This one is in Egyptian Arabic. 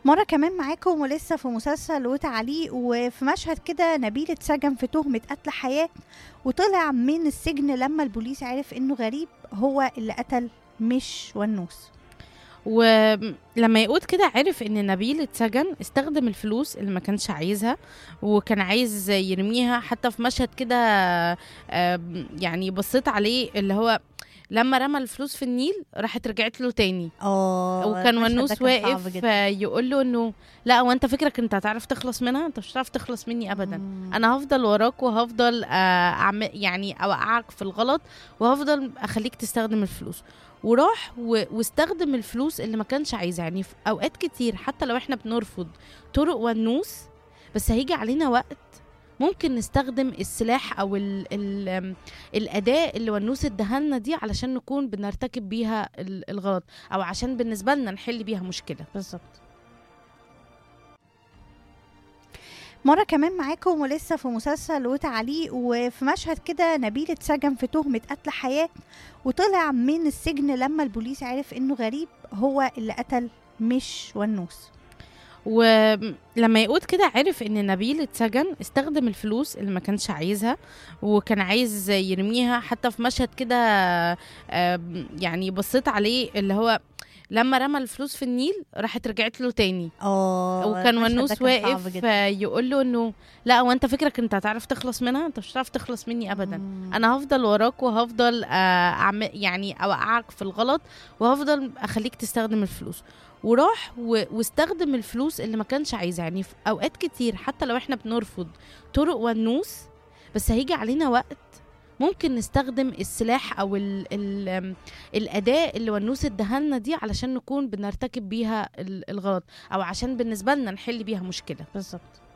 مرة كمان معاكم ولسه في مسلسل وتعليق وفي مشهد كده نبيل اتسجن في تهمة قتل حياة وطلع من السجن لما البوليس عرف انه غريب هو اللي قتل مش ونوس ولما يقود كده عرف ان نبيل اتسجن استخدم الفلوس اللي ما كانش عايزها وكان عايز يرميها حتى في مشهد كده آم، يعني بصيت عليه اللي هو لما رمى الفلوس في النيل راحت رجعت له تاني اه وكان المشهد ده ونوس كان صعب واقف جدا. آه، يقول له انه لا هو انت فكرك انت هتعرف تخلص منها انت مش هتعرف تخلص مني ابدا مم. انا هفضل وراك وهفضل آه، اعمل يعني اوقعك في الغلط وهفضل اخليك تستخدم الفلوس وراح و- واستخدم الفلوس اللي ما كانش عايزها يعني في اوقات كتير حتى لو احنا بنرفض طرق ونوس بس هيجي علينا وقت ممكن نستخدم السلاح او ال ال آم، الاداه اللي ونوس ادهالنا دي علشان نكون بنرتكب بيها ال- الغلط او عشان بالنسبه لنا نحل بيها مشكله بالظبط مرة كمان معاكم ولسه في مسلسل وتعليق وفي مشهد كده نبيل اتسجن في تهمة قتل حياة وطلع من السجن لما البوليس عرف انه غريب هو اللي قتل مش ونوس ولما يقود كده عرف ان نبيل اتسجن استخدم الفلوس اللي ما كانش عايزها وكان عايز يرميها حتى في مشهد كده آم، يعني بصيت عليه اللي هو لما رمى الفلوس في النيل راحت رجعت له تاني اه وكان المشهد ده ونوس كان صعب واقف جدا. آه، يقول له انه لا هو انت فكرك انت هتعرف تخلص منها انت مش هتعرف تخلص مني ابدا مم. انا هفضل وراك وهفضل آه، اعمل يعني اوقعك في الغلط وهفضل اخليك تستخدم الفلوس وراح و- واستخدم الفلوس اللي ما كانش عايزها يعني في اوقات كتير حتى لو احنا بنرفض طرق ونوس بس هيجي علينا وقت ممكن نستخدم السلاح او ال ال آم، الاداه اللي ونوس ادهالنا دي علشان نكون بنرتكب بيها ال- الغلط او عشان بالنسبه لنا نحل بيها مشكله بالظبط